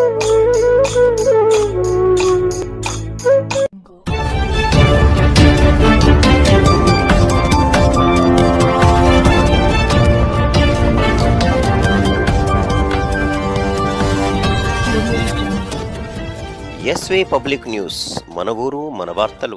ఎస్వే public news మన ఊరు మన వార్తలు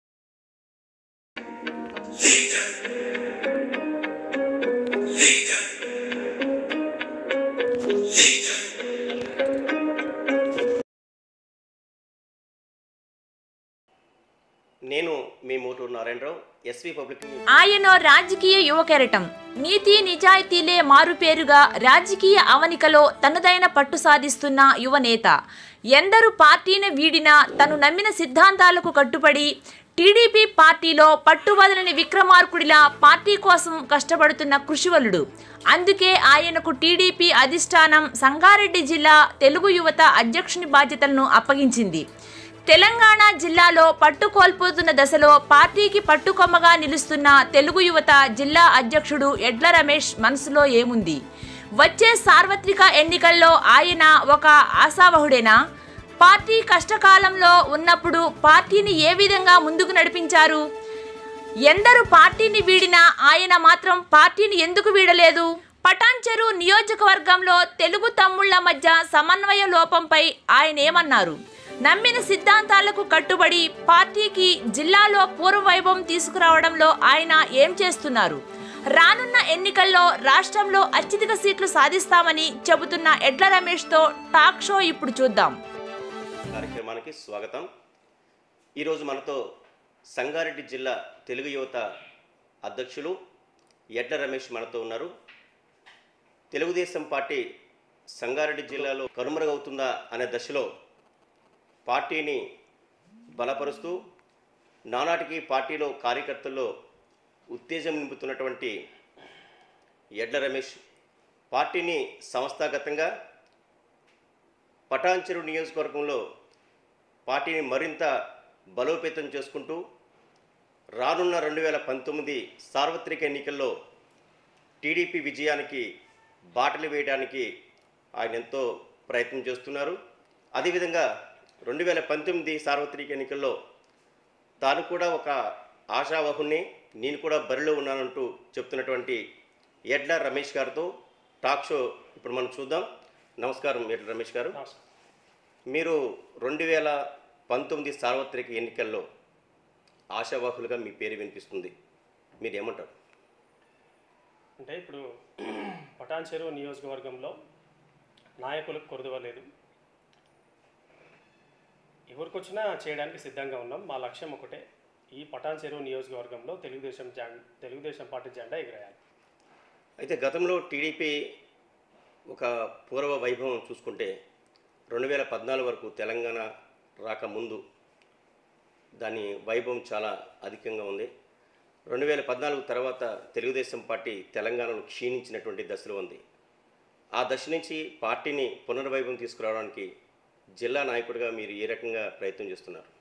నేను మీ Muturu Narayanarao SV public news ఆయన రాజకీయ యువ కెరటం నీతి నిజాయితీలే మారుపేరుగా రాజకీయ అవనికలో తనదైన పట్టు సాధిస్తున్న యువ నేత ఎందరు పార్టీని వీడినా తను నమ్మిన సిద్ధాంతాలకు కట్టుబడి టీడీపీ పార్టీలో పట్టువదలని విక్రమార్కుడిలా పార్టీ కోసం కష్టపడుతున్న కృషివలుడు అందుకే ఆయనకు టీడీపీ అధిష్టానం సంగారెడ్డి జిల్లా తెలుగు యువత అధ్యక్షుని బాధ్యతలను అప్పగించింది తెలంగాణ జిల్లాలో పట్టు కోల్పోతున్న దశలో పార్టీకి పట్టుకొమ్మగా నిలుస్తున్న తెలుగు యువత జిల్లా అధ్యక్షుడు ఎడ్ల రమేష్ మనసులో ఏముంది వచ్చే సార్వత్రిక ఎన్నికల్లో ఆయన ఒక ఆశావహుడేనా పార్టీ కష్టకాలంలో ఉన్నప్పుడు పార్టీని ఏ విధంగా ముందుకు నడిపించారు ఎందరు పార్టీని వీడినా ఆయన మాత్రం పార్టీని ఎందుకు వీడలేదు పటాన్చెరు నియోజకవర్గంలో తెలుగు తమ్ముళ్ల మధ్య సమన్వయ లోపంపై ఆయన ఏమన్నారు నమ్మిన సిద్ధాంతాలకు కట్టుబడి పార్టీకి జిల్లాలో పూర్వవైభవం తీసుకురావడంలో ఆయన ఏం చేస్తున్నారు రానున్న ఎన్నికల్లో రాష్ట్రంలో అత్యధిక సీట్లు సాధిస్తామని చెబుతున్న ఎడ్ల రమేష్తో టాక్ షో ఇప్పుడు చూద్దాం కార్యక్రమానికి స్వాగతం ఈరోజు మనతో సంగారెడ్డి జిల్లా తెలుగు యువత అధ్యక్షులు ఎడ్ల రమేష్ మనతో ఉన్నారు తెలుగుదేశం పార్టీ సంగారెడ్డి జిల్లాలో కనుమరుగవుతుందా అనే దశలో పార్టీని బలపరుస్తూ నానాటికి పార్టీలో కార్యకర్తల్లో ఉత్తేజం నింపుతున్నటువంటి ఎడ్ల రమేష్ పార్టీని సంస్థాగతంగా పటాన్చెరు నియోజకవర్గంలో పార్టీని మరింత బలోపేతం చేసుకుంటూ రానున్న రెండు వేల పంతొమ్మిది సార్వత్రిక ఎన్నికల్లో టీడీపీ విజయానికి బాటలు వేయడానికి ఆయన ఎంతో ప్రయత్నం చేస్తున్నారు అదేవిధంగా రెండు వేల పంతొమ్మిది సార్వత్రిక ఎన్నికల్లో తాను కూడా ఒక ఆశావహుణ్ణి నేను కూడా బరిలో ఉన్నానంటూ చెప్తున్నటువంటి ఎడ్ల రమేష్ గారితో టాక్ షో ఇప్పుడు మనం చూద్దాం నమస్కారం ఎడ్ల రమేష్ గారు మీరు రెండు వేల పంతొమ్మిది సార్వత్రిక ఎన్నికల్లో ఆశావాహులుగా మీ పేరు వినిపిస్తుంది మీరు ఏమంటారు అంటే ఇప్పుడు పటాన్ చెరువు నియోజకవర్గంలో నాయకులకు కొరదవలేదు ఎవరికొచ్చినా చేయడానికి సిద్ధంగా ఉన్నాం మా లక్ష్యం ఒకటే ఈ పటాన్ చెరువు నియోజకవర్గంలో తెలుగుదేశం జెం తెలుగుదేశం పార్టీ జెండా ఎగిరేయాలి అయితే గతంలో టీడీపీ ఒక పూర్వ వైభవం చూసుకుంటే రెండు వేల పద్నాలుగు వరకు తెలంగాణ రాకముందు దాని వైభవం చాలా అధికంగా ఉంది రెండు వేల పద్నాలుగు తర్వాత తెలుగుదేశం పార్టీ తెలంగాణను క్షీణించినటువంటి దశలో ఉంది ఆ దశ నుంచి పార్టీని పునర్వైభవం తీసుకురావడానికి జిల్లా నాయకుడిగా మీరు ఏ రకంగా ప్రయత్నం చేస్తున్నారు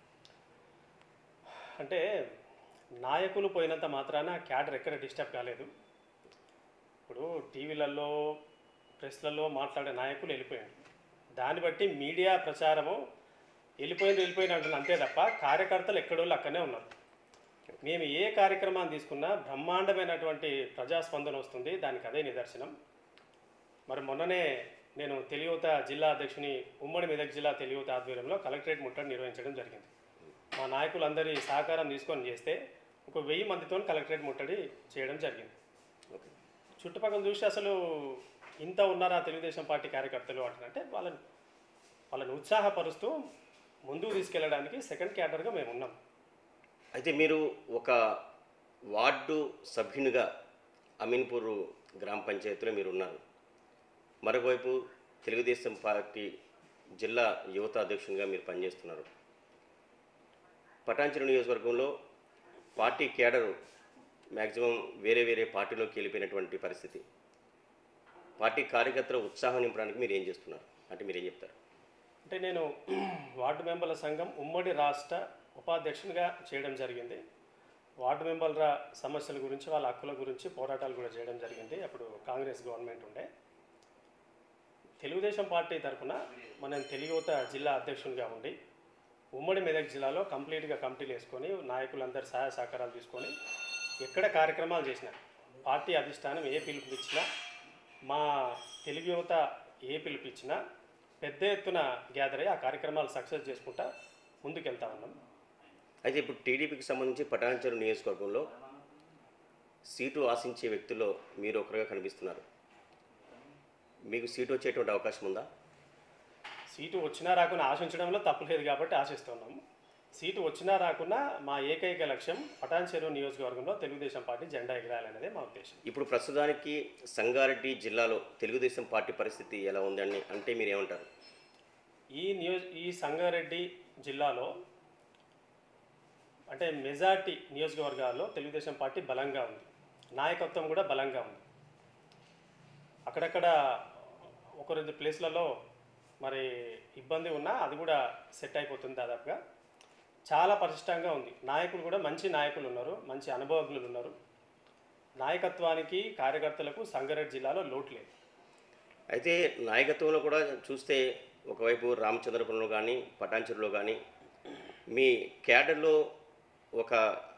అంటే నాయకులు పోయినంత మాత్రాన క్యాడర్ ఎక్కడ డిస్టర్బ్ కాలేదు ఇప్పుడు టీవీలలో ప్రెస్లలో మాట్లాడే నాయకులు వెళ్ళిపోయారు దాన్ని బట్టి మీడియా ప్రచారము వెళ్ళిపోయింది వెళ్ళిపోయింది అంటున్నారు అంతే తప్ప కార్యకర్తలు ఎక్కడోళ్ళు అక్కడనే ఉన్నారు మేము ఏ కార్యక్రమాన్ని తీసుకున్నా బ్రహ్మాండమైనటువంటి ప్రజాస్పందన వస్తుంది దానికి అదే నిదర్శనం మరి మొన్ననే నేను తెలియత జిల్లా అధ్యక్షుని ఉమ్మడి మెదక్ జిల్లా తెలియత ఆధ్వర్యంలో కలెక్టరేట్ ముట్టడి నిర్వహించడం జరిగింది మా నాయకులందరి సహకారం తీసుకొని చేస్తే ఒక వెయ్యి మందితో కలెక్టరేట్ ముట్టడి చేయడం జరిగింది ఓకే చుట్టుపక్కల చూసి అసలు ఇంత ఉన్నారా తెలుగుదేశం పార్టీ కార్యకర్తలు అంటున్నట్టే వాళ్ళని వాళ్ళని ఉత్సాహపరుస్తూ ముందుకు తీసుకెళ్ళడానికి సెకండ్ క్యాడర్గా మేము ఉన్నాం అయితే మీరు ఒక వార్డు సభ్యునిగా అమీన్పూర్ గ్రామ పంచాయతీలో మీరు ఉన్నారు మరోవైపు తెలుగుదేశం పార్టీ జిల్లా యువత అధ్యక్షునిగా మీరు పనిచేస్తున్నారు పటాంచెరు నియోజకవర్గంలో పార్టీ కేడరు మ్యాక్సిమం వేరే వేరే పార్టీలోకి వెళ్ళిపోయినటువంటి పరిస్థితి పార్టీ కార్యకర్తల ఉత్సాహం నింపడానికి మీరు ఏం చేస్తున్నారు అంటే మీరు ఏం చెప్తారు అంటే నేను వార్డు మెంబర్ల సంఘం ఉమ్మడి రాష్ట్ర ఉపాధ్యక్షునిగా చేయడం జరిగింది వార్డు మెంబర్ల సమస్యల గురించి వాళ్ళ హక్కుల గురించి పోరాటాలు కూడా చేయడం జరిగింది అప్పుడు కాంగ్రెస్ గవర్నమెంట్ ఉండే తెలుగుదేశం పార్టీ తరఫున మనం తెలుగుత జిల్లా అధ్యక్షునిగా ఉండి ఉమ్మడి మెదక్ జిల్లాలో కంప్లీట్గా కమిటీలు వేసుకొని నాయకులందరి సహాయ సహకారాలు తీసుకొని ఎక్కడ కార్యక్రమాలు చేసినా పార్టీ అధిష్టానం ఏ పిలుపునిచ్చినా మా తెలుగు యువత ఏ పిలుపిచ్చినా పెద్ద ఎత్తున గ్యాదర్ అయ్యి ఆ కార్యక్రమాలు సక్సెస్ చేసుకుంటా ముందుకెళ్తా ఉన్నాం అయితే ఇప్పుడు టీడీపీకి సంబంధించి పటాన్చెరు నియోజకవర్గంలో సీటు ఆశించే వ్యక్తుల్లో మీరు ఒకరుగా కనిపిస్తున్నారు మీకు సీటు వచ్చేటువంటి అవకాశం ఉందా సీటు వచ్చినా రాకున్నా ఆశించడంలో తప్పులేదు కాబట్టి ఆశిస్తున్నాము సీటు వచ్చినా రాకున్నా మా ఏకైక లక్ష్యం పటాన్ చెరువు నియోజకవర్గంలో తెలుగుదేశం పార్టీ జెండా ఎగరాయాలనేదే మా ఉద్దేశం ఇప్పుడు ప్రస్తుతానికి సంగారెడ్డి జిల్లాలో తెలుగుదేశం పార్టీ పరిస్థితి ఎలా ఉందండి అంటే మీరు ఏమంటారు ఈ నియోజ ఈ సంగారెడ్డి జిల్లాలో అంటే మెజార్టీ నియోజకవర్గాల్లో తెలుగుదేశం పార్టీ బలంగా ఉంది నాయకత్వం కూడా బలంగా ఉంది అక్కడక్కడ ఒక రెండు ప్లేస్లలో మరి ఇబ్బంది ఉన్నా అది కూడా సెట్ అయిపోతుంది దాదాపుగా చాలా పరిష్టంగా ఉంది నాయకులు కూడా మంచి నాయకులు ఉన్నారు మంచి అనుభవజ్ఞులు ఉన్నారు నాయకత్వానికి కార్యకర్తలకు సంగారెడ్డి జిల్లాలో లోటు లేదు అయితే నాయకత్వంలో కూడా చూస్తే ఒకవైపు రామచంద్రపురంలో కానీ పటాన్చెరులో కానీ మీ క్యాడర్లో ఒక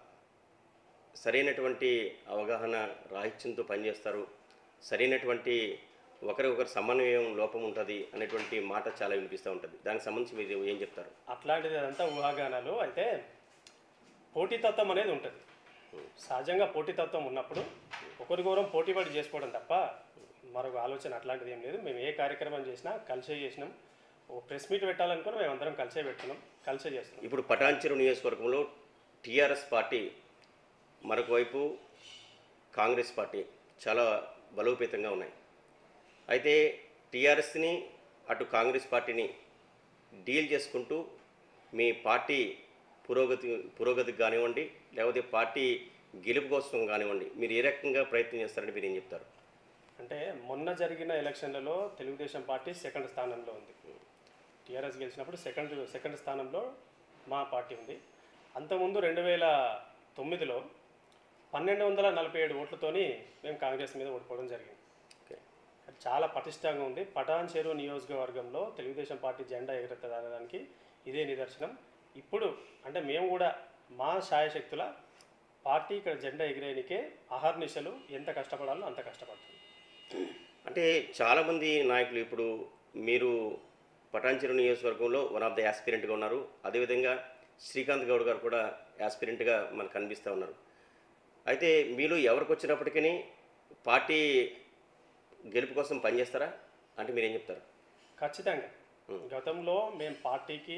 సరైనటువంటి అవగాహన రాహిత్యంతో పనిచేస్తారు సరైనటువంటి ఒకరికొకరు సమన్వయం లోపం ఉంటుంది అనేటువంటి మాట చాలా వినిపిస్తూ ఉంటుంది దానికి సంబంధించి మీరు ఏం చెప్తారు అట్లాంటిది అదంతా ఊహాగానాలు అయితే పోటీతత్వం అనేది ఉంటుంది సహజంగా పోటీతత్వం ఉన్నప్పుడు ఒకరికొకరం పోటీపడి చేసుకోవడం తప్ప మరొక ఆలోచన అట్లాంటిది ఏం లేదు మేము ఏ కార్యక్రమం చేసినా కలిసే చేసినాం ఓ ప్రెస్ మీట్ పెట్టాలనుకుని మేము అందరం కలిసే పెట్టుకున్నాం కలిసే చేస్తున్నాం ఇప్పుడు పటాన్చెరు నియోజకవర్గంలో టీఆర్ఎస్ పార్టీ మరొక వైపు కాంగ్రెస్ పార్టీ చాలా బలోపేతంగా ఉన్నాయి అయితే టీఆర్ఎస్ని అటు కాంగ్రెస్ పార్టీని డీల్ చేసుకుంటూ మీ పార్టీ పురోగతి పురోగతికి కానివ్వండి లేకపోతే పార్టీ గెలుపు కోసం కానివ్వండి మీరు ఏ రకంగా ప్రయత్నం చేస్తారని మీరు ఏం చెప్తారు అంటే మొన్న జరిగిన ఎలక్షన్లలో తెలుగుదేశం పార్టీ సెకండ్ స్థానంలో ఉంది టీఆర్ఎస్ గెలిచినప్పుడు సెకండ్ సెకండ్ స్థానంలో మా పార్టీ ఉంది అంతకుముందు రెండు వేల తొమ్మిదిలో పన్నెండు వందల నలభై ఏడు ఓట్లతోని మేము కాంగ్రెస్ మీద ఓడిపోవడం జరిగింది ఓకే అది చాలా పటిష్టంగా ఉంది పటాన్ చెరువు నియోజకవర్గంలో తెలుగుదేశం పార్టీ జెండా ఎగురెత్తడానికి ఇదే నిదర్శనం ఇప్పుడు అంటే మేము కూడా మా శాయశక్తుల పార్టీ ఇక్కడ జెండా ఎగిరేయనికే అహర్నిశలు ఎంత కష్టపడాలో అంత కష్టపడుతుంది అంటే చాలామంది నాయకులు ఇప్పుడు మీరు పటాన్చెరు నియోజకవర్గంలో వన్ ఆఫ్ ద యాస్పిరెంట్గా ఉన్నారు అదేవిధంగా శ్రీకాంత్ గౌడ్ గారు కూడా యాస్పిరెంట్గా మనకు కనిపిస్తూ ఉన్నారు అయితే మీరు ఎవరికి వచ్చినప్పటికీ పార్టీ గెలుపు కోసం పనిచేస్తారా అంటే మీరేం చెప్తారు ఖచ్చితంగా గతంలో మేము పార్టీకి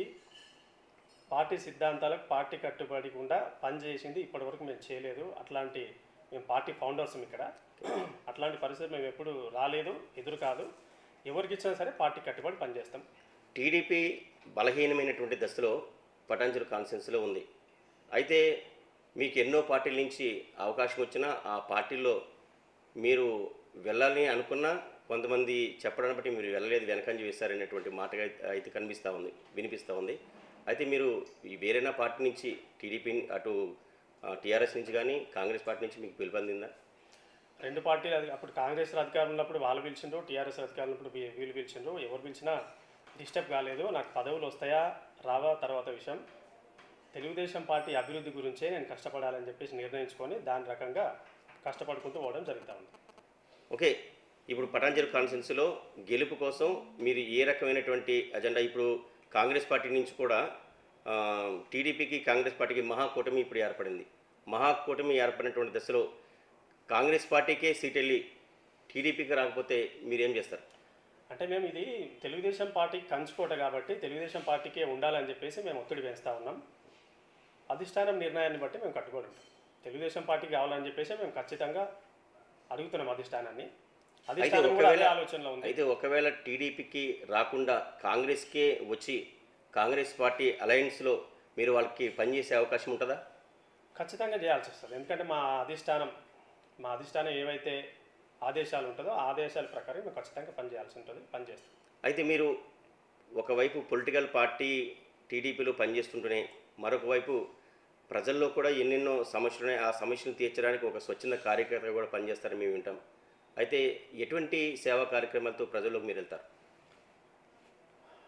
పార్టీ సిద్ధాంతాలకు పార్టీ కట్టుబడకుండా పనిచేసింది ఇప్పటివరకు మేము చేయలేదు అట్లాంటి మేము పార్టీ ఫౌండర్స్ ఇక్కడ అట్లాంటి పరిస్థితి మేము ఎప్పుడు రాలేదు ఎదురు కాదు ఎవరికి ఇచ్చినా సరే పార్టీ కట్టుబడి పనిచేస్తాం టీడీపీ బలహీనమైనటువంటి దశలో పటాన్చెరు కాన్ఫరెన్స్లో ఉంది అయితే మీకు ఎన్నో పార్టీల నుంచి అవకాశం వచ్చినా ఆ పార్టీల్లో మీరు వెళ్ళాలని అనుకున్నా కొంతమంది చెప్పడాన్ని బట్టి మీరు వెళ్ళలేదు వెనకంజ వేశారనేటువంటి మాటగా అయితే- అయితే కనిపిస్తూ ఉంది వినిపిస్తూ ఉంది అయితే మీరు ఈ వేరేనా పార్టీ నుంచి టీడీపీ అటు టీఆర్ఎస్ నుంచి కానీ కాంగ్రెస్ పార్టీ నుంచి మీకు పిలుపొందిందా రెండు పార్టీలు అది అప్పుడు కాంగ్రెస్ అధికారం ఉన్నప్పుడు వాళ్ళు పిలిచిండ్రు టీఆర్ఎస్ అధికారం ఉన్నప్పుడు వీ- వీళ్ళు పిలిచిండ్రు ఎవరు పిలిచినా డిస్టర్బ్ కాలేదు నాకు పదవులు వస్తాయా రావా తర్వాత విషయం తెలుగుదేశం పార్టీ అభివృద్ధి గురించే నేను కష్టపడాలని చెప్పేసి నిర్ణయించుకొని దాని రకంగా కష్టపడుకుంటూ పోవడం జరుగుతూ ఉంది ఓకే ఇప్పుడు పటాంజలి కాన్ఫరెన్స్లో గెలుపు కోసం మీరు ఏ రకమైనటువంటి అజెండా ఇప్పుడు కాంగ్రెస్ పార్టీ నుంచి కూడా ఆ, టీడీపీకి కాంగ్రెస్ పార్టీకి మహాకూటమి ఇప్పుడు ఏర్పడింది మహాకూటమి ఏర్పడినటువంటి దశలో కాంగ్రెస్ పార్టీకే సీట్ వెళ్ళి టీడీపీకి రాకపోతే మీరేం చేస్తారు అంటే మేము ఇది తెలుగుదేశం పార్టీకి కంచుకోట కాబట్టి తెలుగుదేశం పార్టీకే ఉండాలని చెప్పేసి మేము ఒత్తిడి పెంచుతా ఉన్నాం అధిష్టానం నిర్ణయాన్ని బట్టి మేము కట్టుబడి ఉంటాం తెలుగుదేశం పార్టీ కావాలని చెప్పేసి మేము ఖచ్చితంగా అడుగుతున్నాం అధిష్టానాన్ని అయితే అధిష్టానం కూడా అదే ఒకవేళ ఆలోచనలో ఉంది అయితే ఒకవేళ టీడీపీకి రాకుండా కాంగ్రెస్కే వచ్చి కాంగ్రెస్ పార్టీ అలయన్స్లో మీరు వాళ్ళకి పనిచేసే అవకాశం ఉంటుందా ఖచ్చితంగా చేయాల్సి వస్తుంది ఎందుకంటే మా అధిష్టానం మా అధిష్టానం ఏవైతే ఆదేశాలు ఉంటుందో ఆ ఆదేశాల ప్రకారం మేము ఖచ్చితంగా పనిచేయాల్సి ఉంటుంది పనిచేస్తాం అయితే మీరు ఒకవైపు పొలిటికల్ పార్టీ టీడీపీలో పనిచేస్తుంటూనే మరొక వైపు ప్రజల్లో కూడా ఎన్నెన్నో సమస్యలు ఉన్నాయి ఆ సమస్యను తీర్చడానికి ఒక స్వచ్ఛంద కార్యకర్తగా కూడా పనిచేస్తారని మేము వింటాం అయితే ఎటువంటి సేవా కార్యక్రమాలతో ప్రజల్లోకి మీరు వెళ్తారు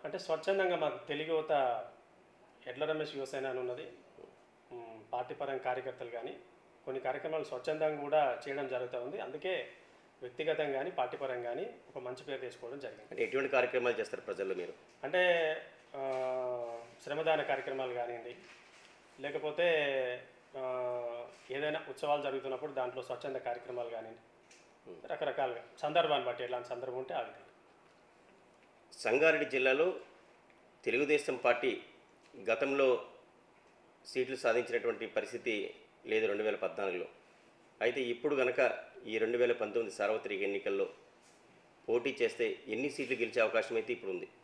అంటే స్వచ్ఛందంగా మాకు తెలుగు యువత ఎడ్ల రమేష్ యువసేన అని ఉన్నది మ్, పార్టీ పరంగా కార్యకర్తలు కానీ కొన్ని కార్యక్రమాలు స్వచ్ఛందంగా కూడా చేయడం జరుగుతూ ఉంది అందుకే వ్యక్తిగతంగా కానీ పార్టీ పరంగా కానీ ఒక మంచి పేరు తెచ్చుకోవడం జరిగింది అంటే ఎటువంటి కార్యక్రమాలు చేస్తారు ప్రజల్లో మీరు అంటే ఆ, శ్రమదాన కార్యక్రమాలు కానివ్వండి లేకపోతే ఆ, ఏదైనా ఉత్సవాలు జరుగుతున్నప్పుడు దాంట్లో స్వచ్ఛంద కార్యక్రమాలు కానివ్వండి రకరకాలుగా సందర్భాన్ని బట్టి ఎలాంటి సందర్భం ఉంటే ఆ విధంగా సంగారెడ్డి జిల్లాలో తెలుగుదేశం పార్టీ గతంలో సీట్లు సాధించినటువంటి పరిస్థితి లేదు రెండు వేల పద్నాలుగులో అయితే ఇప్పుడు గనక ఈ రెండు వేల పంతొమ్మిది సార్వత్రిక ఎన్నికల్లో పోటీ చేస్తే ఎన్ని సీట్లు గెలిచే అవకాశం అయితే ఇప్పుడు ఉంది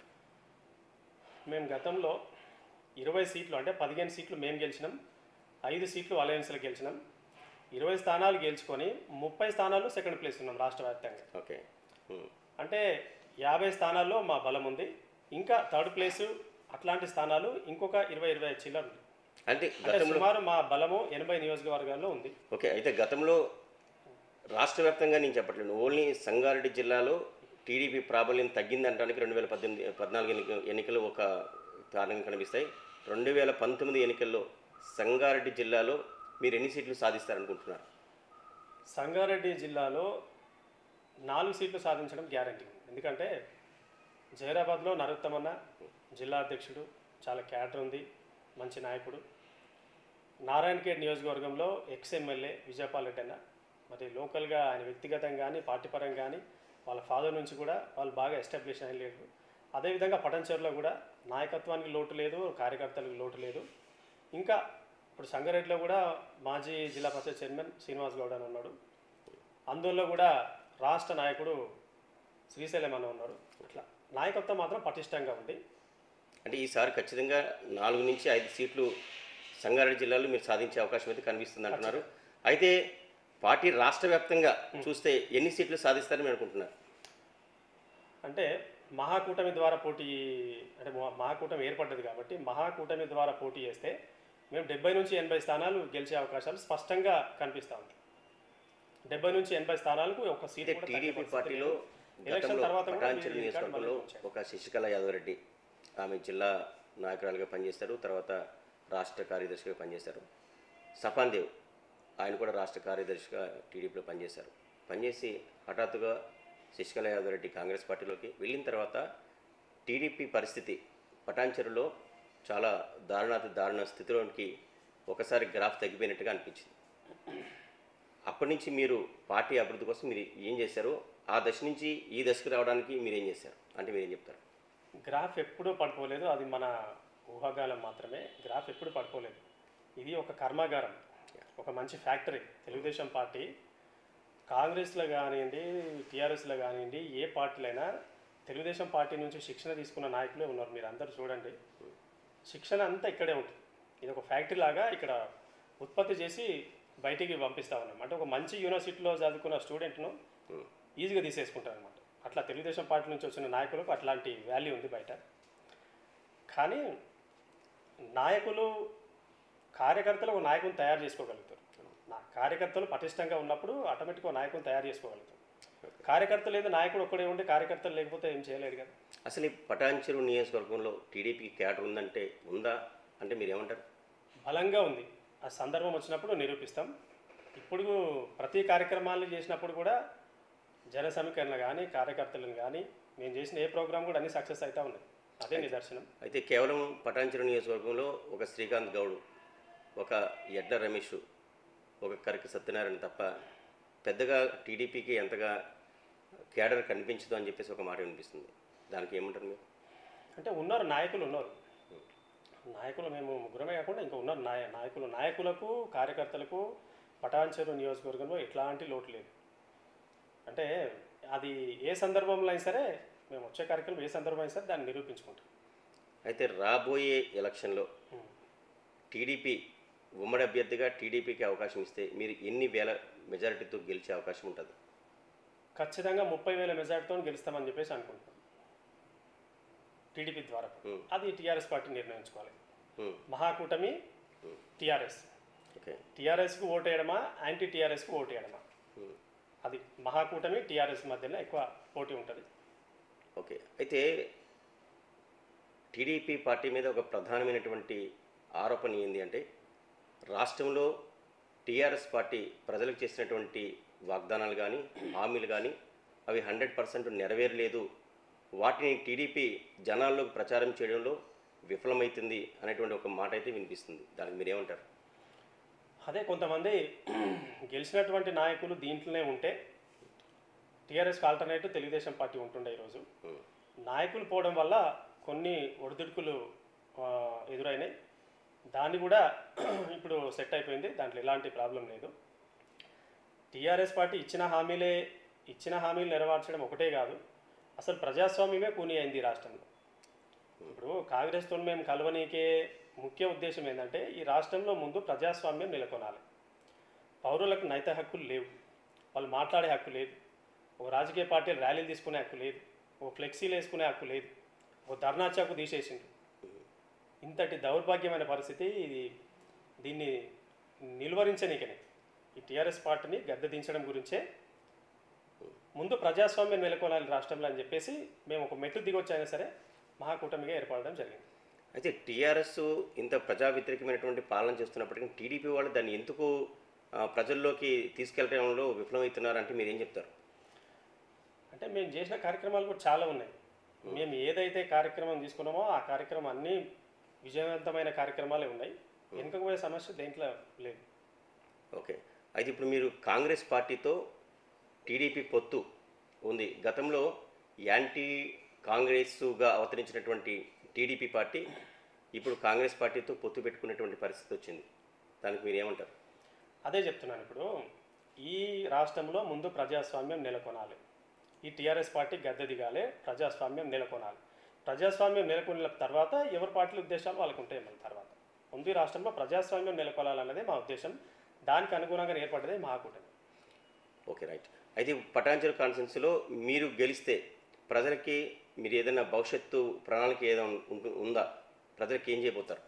మేము గతంలో ఇరవై సీట్లు అంటే పదిహేను సీట్లు మేము గెలిచినాం ఐదు సీట్లు అలయన్స్లో గెలిచినాం ఇరవై స్థానాలు గెలుచుకొని ముప్పై స్థానాల్లో సెకండ్ ప్లేస్ ఉన్నాం రాష్ట్ర వ్యాప్తంగా ఓకే ఉమ్. అంటే యాభై స్థానాల్లో మా బలం ఉంది ఇంకా థర్డ్ ప్లేసు అట్లాంటి స్థానాలు ఇంకొక ఇరవై ఇరవై ఐదు చిల్లర ఉంది అంటే అంటే గతంలో సుమారు మా బలము ఎనభై నియోజకవర్గాల్లో ఉంది ఓకే అయితే గతంలో రాష్ట్ర వ్యాప్తంగా నేను చెప్పట్లేదు ఓన్లీ సంగారెడ్డి జిల్లాలో టీడీపీ ప్రాబల్యం తగ్గిందనడానికి రెండు వేల పద్దెనిమిది పద్నాలుగు ఎన్నిక ఎన్నికలు ఒక కారణంగా కనిపిస్తాయి రెండు వేల పంతొమ్మిది ఎన్నికల్లో సంగారెడ్డి జిల్లాలో మీరు ఎన్ని సీట్లు సాధిస్తారనుకుంటున్నారు సంగారెడ్డి జిల్లాలో నాలుగు సీట్లు సాధించడం గ్యారంటీ ఎందుకంటే జైరాబాద్లో నరోత్తమన్న జిల్లా అధ్యక్షుడు చాలా క్యాడర్ ఉంది మంచి నాయకుడు నారాయణఖేడ్ నియోజకవర్గంలో ఎక్స్ ఎమ్మెల్యే విజయపాల్ రెడ్డి అన్న మరి లోకల్గా ఆయన వ్యక్తిగతంగా కానీ పార్టీ పరంగా కానీ వాళ్ళ ఫాదర్ నుంచి కూడా వాళ్ళు బాగా ఎస్టాబ్లిష్ అయిన లేదు అదేవిధంగా పటంచేరులో కూడా నాయకత్వానికి లోటు లేదు కార్యకర్తలకు లోటు లేదు ఇంకా ఇప్పుడు సంగారెడ్డిలో కూడా మాజీ జిల్లా పరిషత్ చైర్మన్ శ్రీనివాస్ గౌడ్ అని ఉన్నాడు అందులో కూడా రాష్ట్ర నాయకుడు శ్రీశైలం అని ఉన్నాడు అట్లా నాయకత్వం మాత్రం పటిష్టంగా ఉంది అంటే ఈసారి ఖచ్చితంగా నాలుగు నుంచి ఐదు సీట్లు సంగారెడ్డి జిల్లాలో మీరు సాధించే అవకాశం అయితే కనిపిస్తుంది అంటున్నారు అయితే పార్టీ రాష్ట్ర వ్యాప్తంగా చూస్తే ఎన్ని సీట్లు సాధిస్తారని మీరు అనుకుంటున్నారు అంటే మహాకూటమి ద్వారా పోటీ అంటే మహా- మహాకూటమి ఏర్పడ్డది కాబట్టి మహాకూటమి ద్వారా పోటీ చేస్తే మేము డెబ్బై నుంచి ఎనభై స్థానాలు గెలిచే అవకాశాలు స్పష్టంగా కనిపిస్తా ఉంది డెబ్బై నుంచి ఎనభై స్థానాలకు ఒక సీట్ అయితే కూడా తగ్గే టీడీపీ పరిస్థితి పార్టీలో లేదు. ఎలక్షన్ గతంలో తర్వాత కూడా పటాన్చెరు మీరు ఈ రికార్డు నియోజకవర్గంలో మళ్ళీ ఉంచారు. ఒక శశికళ యాదవ్ రెడ్డి ఆమె జిల్లా నాయకురాలుగా పనిచేస్తారు తర్వాత రాష్ట్ర కార్యదర్శిగా పనిచేశారు సపాన్ దేవ్ ఆయన కూడా రాష్ట్ర కార్యదర్శిగా టీడీపీలో పనిచేశారు పనిచేసి హఠాత్తుగా శశికళ యాదవ్ రెడ్డి కాంగ్రెస్ పార్టీలోకి వెళ్ళిన తర్వాత టీడీపీ పరిస్థితి పటాన్చెరులో చాలా దారుణాతి దారుణ స్థితిలోనికి ఒకసారి గ్రాఫ్ తగ్గిపోయినట్టుగా అనిపించింది అప్పటి నుంచి మీరు పార్టీ అభివృద్ధి కోసం మీరు ఏం చేశారు ఆ దశ నుంచి ఈ దశకు రావడానికి మీరు ఏం చేశారు అంటే మీరు ఏం చెప్తారు గ్రాఫ్ ఎప్పుడూ పడిపోలేదు అది మన ఊహాగానం మాత్రమే గ్రాఫ్ ఎప్పుడు పడిపోలేదు ఇది ఒక కర్మాగారం ఒక మంచి ఫ్యాక్టరీ తెలుగుదేశం పార్టీ కాంగ్రెస్లో కానివ్వండి టీఆర్ఎస్లో కానివ్వండి ఏ పార్టీలైనా తెలుగుదేశం పార్టీ నుంచి శిక్షణ తీసుకున్న నాయకులే ఉన్నారు మీరు అందరూ చూడండి శిక్షణ అంతా ఇక్కడే ఉంటుంది ఇది ఒక ఫ్యాక్టరీ లాగా ఇక్కడ ఉత్పత్తి చేసి బయటికి పంపిస్తా ఉన్నాం అంటే ఒక మంచి యూనివర్సిటీలో చదువుకున్న స్టూడెంట్ను ఈజీగా తీసేసుకుంటారు అనమాట అట్లా తెలుగుదేశం పార్టీ నుంచి వచ్చిన నాయకులకు అట్లాంటి వాల్యూ ఉంది బయట కానీ నాయకులు కార్యకర్తలు ఒక నాయకుని తయారు చేసుకోగలుగుతారు నా కార్యకర్తలు పటిష్టంగా ఉన్నప్పుడు ఆటోమేటిక్గా నాయకుని తయారు చేసుకోగలుగుతారు కార్యకర్తలు లేదు నాయకుడు ఒక్కడే ఉంటే కార్యకర్తలు లేకపోతే ఏం చేయలేడు కదా అసలు ఈ పటాన్చెరు నియోజకవర్గంలో టీడీపీకి క్యాడర్ ఉందంటే ఉందా అంటే మీరు ఏమంటారు బలంగా ఉంది ఆ సందర్భం వచ్చినప్పుడు నిరూపిస్తాం ఇప్పుడు ప్రతి కార్యక్రమాలు చేసినప్పుడు కూడా జన సమీకరణ కానీ కార్యకర్తలను కానీ మేము చేసిన ఏ ప్రోగ్రామ్ కూడా అన్ని సక్సెస్ అవుతా ఉన్నాయి అదే నిదర్శనం అయితే కేవలం పటాన్చెరు నియోజకవర్గంలో ఒక శ్రీకాంత్ గౌడ్ ఒక ఎడ్ల రమేష్ ఒక కరికి సత్యనారాయణ తప్ప పెద్దగా టీడీపీకి ఎంతగా క్యాడర్ కనిపించదు అని చెప్పేసి ఒక మాట వినిపిస్తుంది దానికి ఏమంటారు మీరు అంటే ఉన్నారు నాయకులు ఉన్నారు నాయకులు మేము ముగ్గురమే కాకుండా ఇంకా ఉన్నారు నాయ నాయకులు నాయకులకు కార్యకర్తలకు పటాన్చెరు నియోజకవర్గంలో ఎట్లాంటి లోటు లేదు అంటే అది ఏ సందర్భంలో అయినా సరే మేము వచ్చే కార్యక్రమం ఏ సందర్భం అయినా సరే దాన్ని నిరూపించుకుంటాం అయితే రాబోయే ఎలక్షన్లో ఉం. టీడీపీ ఉమ్మడి అభ్యర్థిగా టీడీపీకి అవకాశం ఇస్తే మీరు ఎన్ని వేల మెజారిటీతో గెలిచే అవకాశం ఉంటుంది ఖచ్చితంగా ముప్పై వేల మెజార్టీతో గెలుస్తామని చెప్పేసి అనుకుంటున్నాం టీడీపీ ద్వారా ఉం. అది టీఆర్ఎస్ పార్టీ నిర్ణయించుకోవాలి ఉం. మహాకూటమి టీఆర్ఎస్ ఓకే టీఆర్ఎస్కి ఓటు వేయడమా యాంటీ టీఆర్ఎస్కి ఓటు వేయడమా ఉం. అది మహాకూటమి టీఆర్ఎస్ మధ్యలో ఎక్కువ పోటీ ఉంటుంది ఓకే అయితే టీడీపీ పార్టీ మీద ఒక ప్రధానమైనటువంటి ఆరోపణ ఏంది అంటే రాష్ట్రంలో టీఆర్ఎస్ పార్టీ ప్రజలకు చేసినటువంటి వాగ్దానాలు కానీ హామీలు కానీ అవి హండ్రెడ్ పర్సెంట్ నెరవేరలేదు వాటిని టీడీపీ జనాల్లోకి ప్రచారం చేయడంలో విఫలమవుతుంది అనేటువంటి ఒక మాట అయితే వినిపిస్తుంది దానికి మీరేమంటారు అదే కొంతమంది గెలిచినటువంటి నాయకులు దీంట్లోనే ఉంటే టీఆర్ఎస్కి ఆల్టర్నేటివ్ తెలుగుదేశం పార్టీ ఉంటుండే ఈరోజు ఉమ్, నాయకులు పోవడం వల్ల కొన్ని ఒడిదుడుకులు ఆ, ఎదురైనాయి దాన్ని కూడా ఇప్పుడు సెట్ అయిపోయింది దాంట్లో ఎలాంటి ప్రాబ్లం లేదు టీఆర్ఎస్ పార్టీ ఇచ్చిన హామీలే ఇచ్చిన హామీలు నెరవేర్చడం ఒకటే కాదు అసలు ప్రజాస్వామ్యమే కూని అయింది ఈ రాష్ట్రంలో ఇప్పుడు కాంగ్రెస్తో మేము కలవనీకే ముఖ్య ఉద్దేశం ఏంటంటే ఈ రాష్ట్రంలో ముందు ప్రజాస్వామ్యం నెలకొనాలి పౌరులకు నైత హక్కులు లేవు వాళ్ళు మాట్లాడే హక్కు లేదు ఒక రాజకీయ పార్టీలు ర్యాలీలు తీసుకునే హక్కు లేదు ఒక ఫ్లెక్సీలు వేసుకునే హక్కు లేదు ఒక ధర్నా చాకు తీసేసింది ఇంతటి దౌర్భాగ్యమైన పరిస్థితి ఇది దీన్ని నిలువరించనీకనే ఈ టీఆర్ఎస్ పార్టీని గద్దె దించడం గురించే ముందు ప్రజాస్వామ్యం నెలకొనాలి రాష్ట్రంలో అని చెప్పేసి మేము ఒక మెట్టు దిగొచ్చైనా సరే మహాకూటమిగా ఏర్పడడం జరిగింది అయితే టీఆర్ఎస్ ఇంత ప్రజా వ్యతిరేకమైనటువంటి పాలన చేస్తున్నప్పటికీ టీడీపీ వాళ్ళు దాన్ని ఎందుకు ఆ, ప్రజల్లోకి తీసుకెళ్ళడంలో విఫలమవుతున్నారంటే మీరేం చెప్తారు అంటే మేము చేసిన కార్యక్రమాలు కూడా చాలా ఉన్నాయి మేము ఏదైతే కార్యక్రమం తీసుకున్నామో ఆ కార్యక్రమం అన్నీ విజయవంతమైన కార్యక్రమాలే ఉన్నాయి వెనుకపోయే సమస్య దేంట్లో లేదు ఓకే అయితే ఇప్పుడు మీరు కాంగ్రెస్ పార్టీతో టీడీపీ పొత్తు ఉంది గతంలో యాంటీ కాంగ్రెస్గా అవతరించినటువంటి టీడీపీ పార్టీ ఇప్పుడు కాంగ్రెస్ పార్టీతో పొత్తు పెట్టుకునేటువంటి పరిస్థితి వచ్చింది దానికి మీరు ఏమంటారు అదే చెప్తున్నాను ఇప్పుడు ఈ రాష్ట్రంలో ముందు ప్రజాస్వామ్యం నెలకొనాలి ఈ టీఆర్ఎస్ పార్టీ గద్దె దిగాలి ప్రజాస్వామ్యం నెలకొనాలి ప్రజాస్వామ్యం నెలకొన్న తర్వాత ఎవరి పార్టీల ఉద్దేశాలు వాళ్ళకు ఉంటాయి మన తర్వాత ముందు ఈ రాష్ట్రంలో ప్రజాస్వామ్యం నెలకొనాలన్నదే మా ఉద్దేశం దానికి అనుగుణంగా ఏర్పడ్డదే మహాకూటమి ఓకే రైట్ అయితే పటాంచల్ కాన్ఫరెన్స్లో మీరు గెలిస్తే ప్రజలకి మీరు ఏదైనా భవిష్యత్తు ప్రణాళిక ఏదైనా ఉంటు- ఉందా ప్రజలకి ఏం చేయబోతారు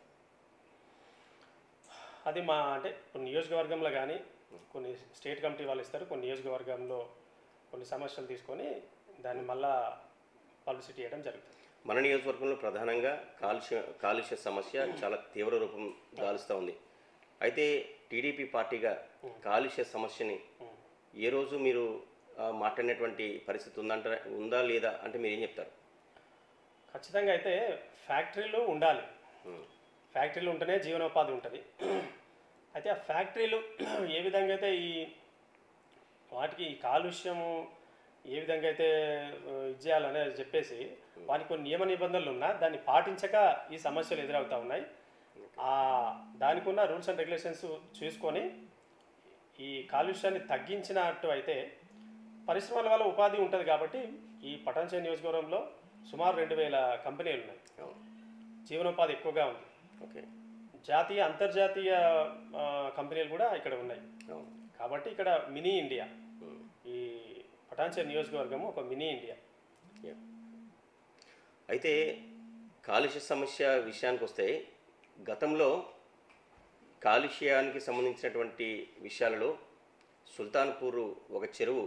అది మా అంటే కొన్ని నియోజకవర్గంలో కానీ కొన్ని స్టేట్ కమిటీ వాళ్ళు ఇస్తారు కొన్ని నియోజకవర్గంలో కొన్ని సమస్యలు తీసుకొని దాన్ని మళ్ళా పబ్లిసిటీ చేయడం జరుగుతుంది మన నియోజకవర్గంలో ప్రధానంగా కాలుష్య కాలుష్య సమస్య చాలా తీవ్ర రూపం దాలుస్తూ ఉంది అయితే టీడీపీ పార్టీగా కాలుష్య సమస్యని ఏ రోజు మీరు ఆ, మాట్లాడినటువంటి పరిస్థితి ఉందంట ఉందా లేదా అంటే మీరు ఏం చెప్తారు ఖచ్చితంగా అయితే ఫ్యాక్టరీలు ఉండాలి ఉమ్, ఫ్యాక్టరీలు ఉంటేనే జీవనోపాధి ఉంటుంది అయితే ఆ ఫ్యాక్టరీలు ఏ విధంగా అయితే ఈ వాటికి ఈ కాలుష్యము ఏ విధంగా అయితే ఆ, ఇది చేయాలనేది చెప్పేసి వాటికి కొన్ని నియమ నిబంధనలు ఉన్నా దాన్ని పాటించక ఈ సమస్యలు ఎదురవుతూ ఉన్నాయి ఆ దానికి ఉన్న రూల్స్ అండ్ రెగ్యులేషన్స్ చూసుకొని ఈ కాలుష్యాన్ని తగ్గించినట్టు అయితే పరిశ్రమల వల్ల ఉపాధి ఉంటుంది కాబట్టి ఈ పటాన్చే నియోజకవర్గంలో సుమారు రెండు వేల కంపెనీలు ఉన్నాయి అవును జీవనోపాధి ఎక్కువగా ఉంది ఓకే జాతీయ అంతర్జాతీయ ఆ, కంపెనీలు కూడా ఇక్కడ ఉన్నాయి అవును కాబట్టి ఇక్కడ మినీ ఇండియా ఉమ్, ఈ పటాన్చర్ నియోజకవర్గము ఒక మినీ ఇండియా యా. అయితే కాలుష్య సమస్య విషయానికి వస్తే గతంలో కాలుష్యానికి సంబంధించినటువంటి విషయాలలో సుల్తాన్పూర్ ఒక చెరువు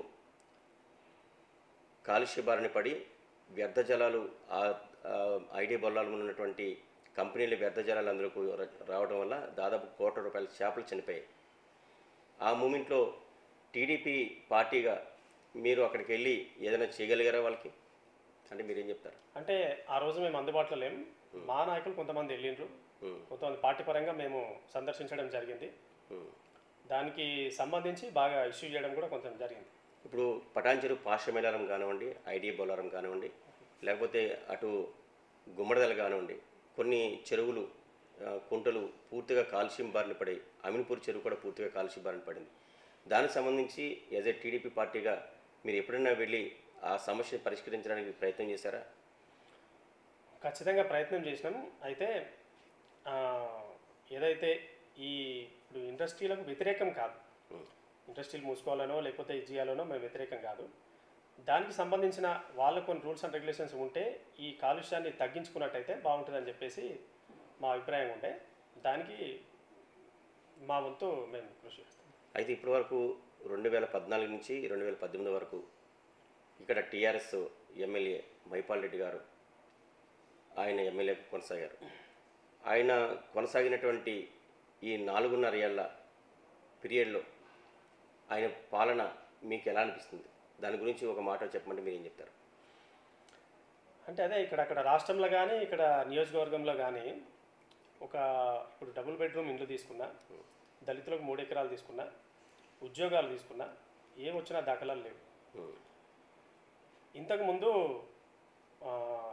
కాలుష్య బారిన పడి వ్యర్థ జలాలు ఆ ఆ ఐడి బొల్లాలు ఉన్నటువంటి కంపెనీల వ్యర్థ జలాలు అందరూ రావడం వల్ల దాదాపు కోట్ల రూపాయల చేపలు చనిపోయాయి ఆ మూమెంట్లో టీడీపీ పార్టీగా మీరు అక్కడికి వెళ్ళి ఏదైనా చేయగలిగారా వాళ్ళకి అంటే మీరేం చెప్తారు అంటే ఆ రోజు మేము అందుబాటులో లేము మా నాయకులు కొంతమంది వెళ్ళిండ్రు ఉమ్, కొంతమంది పార్టీ పరంగా మేము సందర్శించడం జరిగింది ఉమ్. దానికి సంబంధించి బాగా ఇష్యూ చేయడం కూడా కొంచెం జరిగింది ఇప్పుడు పటాన్చెరు పార్శ్వమేళారం కానివ్వండి ఐడి బొలారం కానివ్వండి లేకపోతే అటు గుమ్మడిదల కానివ్వండి కొన్ని చెరువులు ఆ, కుంటలు పూర్తిగా కాలుష్యం బారిన పడి అమీన్పూర్ చెరువు కూడా పూర్తిగా కాలుష్యం బారిన పడింది దానికి సంబంధించి యాజ్ ఏ టీడీపీ పార్టీగా మీరు ఎప్పుడైనా వెళ్ళి ఆ సమస్యను పరిష్కరించడానికి ప్రయత్నం చేశారా ఖచ్చితంగా ప్రయత్నం చేసినాం అయితే ఆ, ఏదైతే ఈ ఇప్పుడు ఇండస్ట్రీలకు వ్యతిరేకం కాదు ఉమ్, ఇండస్ట్రీలు మూసుకోవాలనో లేకపోతే ఇది చేయాలనో మేము వ్యతిరేకం కాదు దానికి సంబంధించిన వాళ్ళ కొన్ని రూల్స్ అండ్ రెగ్యులేషన్స్ ఉంటే ఈ కాలుష్యాన్ని తగ్గించుకున్నట్టయితే బాగుంటుందని చెప్పేసి మా అభిప్రాయం ఉండే దానికి మా వంతు మేము కృషి చేస్తాం అయితే ఇప్పటి వరకు రెండు వేల పద్నాలుగు నుంచి రెండు వేల పద్దెనిమిది వరకు ఇక్కడ టీఆర్ఎస్ ఎమ్మెల్యే మైపాల్ రెడ్డి గారు ఆయన ఎమ్మెల్యే కొనసాగారు ఆయన కొనసాగినటువంటి ఈ నాలుగున్నర ఏళ్ళ పీరియడ్లో ఆయన పాలన మీకు ఎలా అనిపిస్తుంది దాని గురించి ఒక మాట చెప్పమంటే మీరు ఏం చెప్తారు అంటే అదే ఇక్కడ అక్కడ రాష్ట్రంలో కానీ ఇక్కడ నియోజకవర్గంలో కానీ ఒక ఇప్పుడు డబుల్ బెడ్రూమ్ ఇండ్లు తీసుకున్నా దళితులకు మూడు ఎకరాలు తీసుకున్నా ఉద్యోగాలు తీసుకున్నా ఏం వచ్చినా దాఖలాలు లేవు ఉమ్, ఇంతకుముందు ఆ,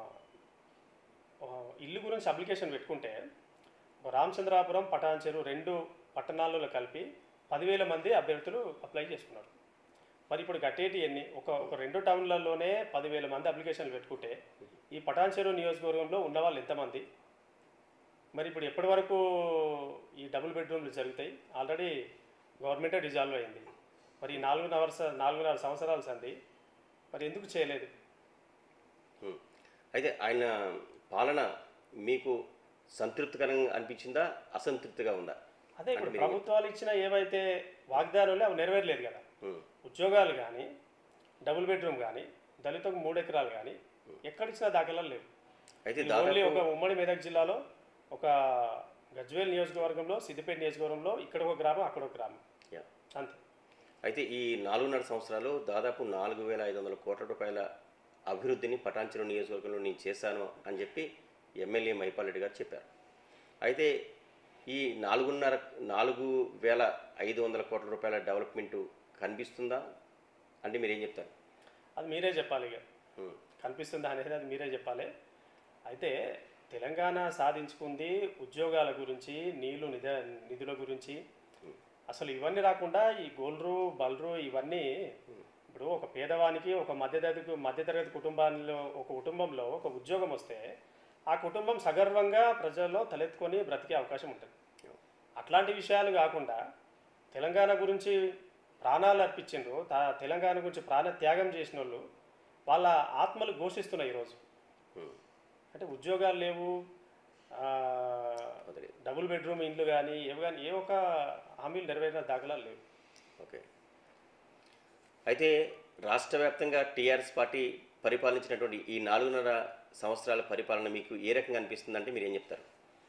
ఆ, ఇల్లు గురించి అప్లికేషన్ పెట్టుకుంటే రామచంద్రాపురం పటాన్చెరు రెండు పట్టణాలలో కలిపి పదివేల మంది అభ్యర్థులు అప్లై చేసుకున్నారు మరి ఇప్పుడు కట్టేటి ఎన్ని ఒక ఒక రెండు టౌన్లలోనే పదివేల మంది అప్లికేషన్లు పెట్టుకుంటే ఈ పటాన్చెరు నియోజకవర్గంలో ఉన్నవాళ్ళు ఎంతమంది మరి ఇప్పుడు ఎప్పటి వరకు ఈ డబుల్ బెడ్రూమ్లు జరుగుతాయి ఆల్రెడీ గవర్నమెంటే డిజాల్వ్ అయింది మరి ఈ నాలుగున్నర స- నాలుగున్నర సంవత్సరాలు సంది మరి ఎందుకు చేయలేదు ఉమ్. అయితే ఆయన పాలన మీకు సంతృప్తికరంగా అనిపించిందా అసంతృప్తిగా ఉందా అదే ఇప్పుడు ప్రభుత్వాలు ఇచ్చిన ఏవైతే వాగ్దానాలు అవి నెరవేరలేదు కదా ఉమ్, ఉద్యోగాలు కానీ డబుల్ బెడ్రూమ్ కానీ దళితకు మూడు ఎకరాలు కానీ ఎక్కడిచ్చిన దాఖలాలు లేవు అయితే ఇది దాదాపు ఓన్లీ ఒక ఉమ్మడి మెదక్ జిల్లాలో ఒక గజ్వేల్ నియోజకవర్గంలో సిద్దిపేట నియోజకవర్గంలో ఇక్కడ ఒక గ్రామం అక్కడ ఒక గ్రామం యా. అంతే అయితే ఈ నాలుగున్నర సంవత్సరాలు దాదాపు నాలుగు వేల ఐదు వందల కోట్ల రూపాయల అభివృద్ధిని పటాన్చెరు నియోజకవర్గంలో నేను చేశాను అని చెప్పి ఎమ్మెల్యే మైపాల్ రెడ్డి గారు చెప్పారు అయితే ఈ నాలుగున్నర నాలుగు వేల ఐదు వందల కోట్ల రూపాయల డెవలప్మెంట్ కనిపిస్తుందా అంటే మీరు ఏం చెప్తారు అది మీరే చెప్పాలి ఇక ఉమ్, కనిపిస్తుందా అనేది అది మీరే చెప్పాలి అయితే తెలంగాణ సాధించుకుంది ఉద్యోగాల గురించి నీళ్లు నిధ నిధుల గురించి అసలు ఇవన్నీ రాకుండా ఈ గోల్రు బల్రు ఇవన్నీ ఇప్పుడు ఒక పేదవానికి ఒక మధ్యతరగతి మధ్యతరగతి కుటుంబాల్లో ఒక కుటుంబంలో ఒక ఉద్యోగం వస్తే ఆ కుటుంబం సగర్వంగా ప్రజల్లో తలెత్తుకొని బ్రతికే అవకాశం ఉంటుంది అట్లాంటి విషయాలు కాకుండా తెలంగాణ గురించి ప్రాణాలు అర్పించిండ్రు తా తెలంగాణ గురించి ప్రాణ త్యాగం చేసిన వాళ్ళు వాళ్ళ ఆత్మలు ఘోషిస్తున్నాయి ఈరోజు ఉమ్, అంటే ఉద్యోగాలు లేవు ఆ, అదే డబుల్ బెడ్రూమ్ ఇండ్లు కానీ ఏవి కానీ ఏ ఒక్క హామీలు నెరవేరిన దాఖలాలు లేవు ఓకే అయితే రాష్ట్ర వ్యాప్తంగా టీఆర్ఎస్ పార్టీ పరిపాలించినటువంటి ఈ నాలుగున్నర సంవత్సరాల పరిపాలన మీకు ఏ రకంగా అనిపిస్తుంది అంటే మీరు ఏం చెప్తారు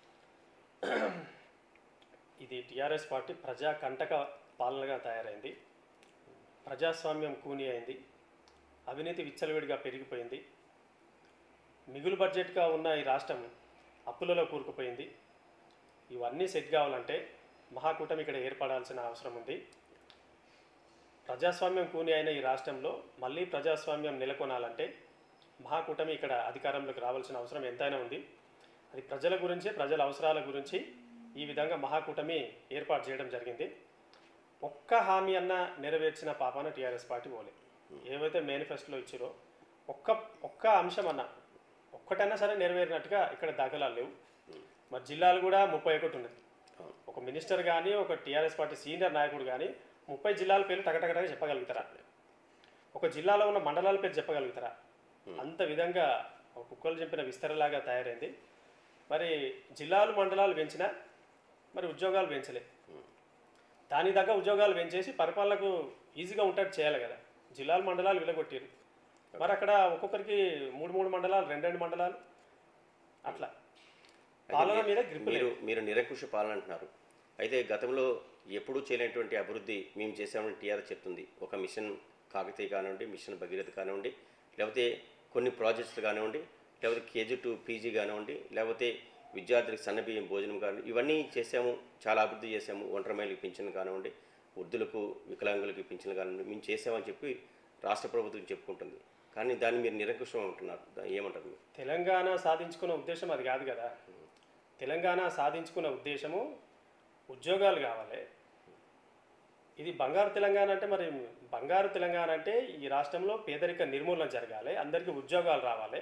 ఇది టీఆర్ఎస్ పార్టీ ప్రజా కంటక పాలనగా తయారైంది ప్రజాస్వామ్యం కూని అయింది అవినీతి విచ్చలవిడిగా పెరిగిపోయింది మిగులు బడ్జెట్గా ఉన్న ఈ రాష్ట్రం అప్పులలో కూరుకుపోయింది ఇవన్నీ సెట్ కావాలంటే మహాకూటమి ఇక్కడ ఏర్పడాల్సిన అవసరం ఉంది ప్రజాస్వామ్యం కూని అయిన ఈ రాష్ట్రంలో మళ్ళీ ప్రజాస్వామ్యం నెలకొనాలంటే మహాకూటమి ఇక్కడ అధికారంలోకి రావాల్సిన అవసరం ఎంతైనా ఉంది అది ప్రజల గురించి ప్రజల అవసరాల గురించి ఈ విధంగా మహాకూటమి ఏర్పాటు చేయడం జరిగింది ఒక్క హామీ అన్న నెరవేర్చిన పాపాన టీఆర్ఎస్ పార్టీ పోలే ఏవైతే మేనిఫెస్టోలో ఇచ్చారో ఒక్క ఒక్క అంశం అన్న ఒక్కటైనా సరే నెరవేరినట్టుగా ఇక్కడ దాఖలాలు లేవు మరి జిల్లాలు కూడా ముప్పై ఒకటి ఉన్నాయి ఒక మినిస్టర్ కానీ ఒక టీఆర్ఎస్ పార్టీ సీనియర్ నాయకుడు కానీ ముప్పై జిల్లాల పేర్లు టకటకటగా చెప్పగలుగుతారా ఒక జిల్లాలో ఉన్న మండలాల పేరు చెప్పగలుగుతారా అంత విధంగా ఒక కుక్కలు చెప్పిన విస్తరలాగా తయారైంది మరి జిల్లాలు మండలాలు పెంచినా మరి ఉద్యోగాలు పెంచలే దాని దగ్గర ఉద్యోగాలు పెంచేసి పరిపాలనకు ఈజీగా ఉంటట్టు చేయాలి కదా జిల్లాలు మండలాలు విలగొట్టారు మరి అక్కడ ఒక్కొక్కరికి మూడు మూడు మండలాలు రెండు రెండు మండలాలు అట్లా పాలన మీద గ్రిప్ మీరు మీరు నిరంకుశ పాలన అంటున్నారు అయితే గతంలో ఎప్పుడూ చేయలేనటువంటి అభివృద్ధి మేము చేసామని టీఆర్ఎస్ చెప్తుంది ఒక మిషన్ కాకతీయ కానివ్వండి మిషన్ భగీరథ కానివ్వండి లేకపోతే కొన్ని ప్రాజెక్ట్స్ కానివ్వండి లేకపోతే కేజీ టు పీజీ కానివ్వండి లేకపోతే విద్యార్థులకు సన్నబియ్యం భోజనం కానివ్వండి ఇవన్నీ చేసాము చాలా అభివృద్ధి చేసాము ఒంటరి మహిళలకు పింఛన్ కానివ్వండి వృద్ధులకు వికలాంగులకు పింఛన్ కానివ్వండి మేము చేసామని చెప్పి రాష్ట్ర ప్రభుత్వం చెప్పుకుంటుంది కానీ దాన్ని మీరు నిరంకుశం అంటున్నారు దా- ఏమంటారు మీరు తెలంగాణ సాధించుకున్న ఉద్దేశం అది కాదు కదా తెలంగాణ సాధించుకున్న ఉద్దేశము ఉద్యోగాలు కావాలి ఇది బంగారు తెలంగాణ అంటే మరి బంగారు తెలంగాణ అంటే ఈ రాష్ట్రంలో పేదరిక నిర్మూలన జరగాలి అందరికీ ఉద్యోగాలు రావాలి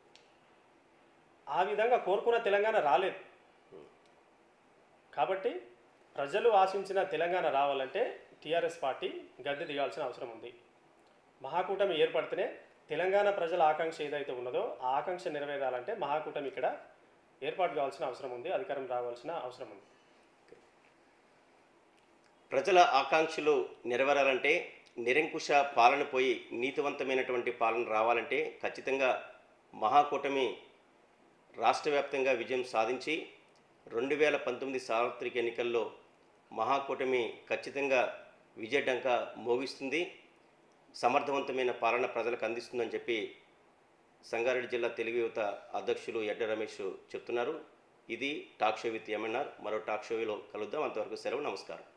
ఆ విధంగా కోరుకున్న తెలంగాణ రాలేదు కాబట్టి ప్రజలు ఆశించిన తెలంగాణ రావాలంటే టీఆర్ఎస్ పార్టీ గద్దె దిగాల్సిన అవసరం ఉంది మహాకూటమి ఏర్పడితేనే తెలంగాణ ప్రజల ఆకాంక్ష ఏదైతే ఉన్నదో ఆ ఆకాంక్ష నెరవేరాలంటే మహాకూటమి ఇక్కడ ఏర్పాటు కావాల్సిన అవసరం ఉంది అధికారం రావాల్సిన అవసరం ఉంది ప్రజల ఆకాంక్షలు నెరవేరాలంటే నిరంకుశ పాలన పోయి నీతివంతమైనటువంటి పాలన రావాలంటే ఖచ్చితంగా మహాకూటమి రాష్ట్ర వ్యాప్తంగా విజయం సాధించి రెండు వేల పంతొమ్మిది సార్వత్రిక ఎన్నికల్లో మహాకూటమి ఖచ్చితంగా విజయడంక మోగిస్తుంది సమర్థవంతమైన పాలన ప్రజలకు అందిస్తుందని చెప్పి సంగారెడ్డి జిల్లా తెలుగు యువత అధ్యక్షులు ఎడ్డ రమేష్ చెప్తున్నారు ఇది టాక్ షో విత్ ఎంఎన్ఆర్ మరో టాక్ షోలో కలుద్దాం అంతవరకు సెలవు నమస్కారం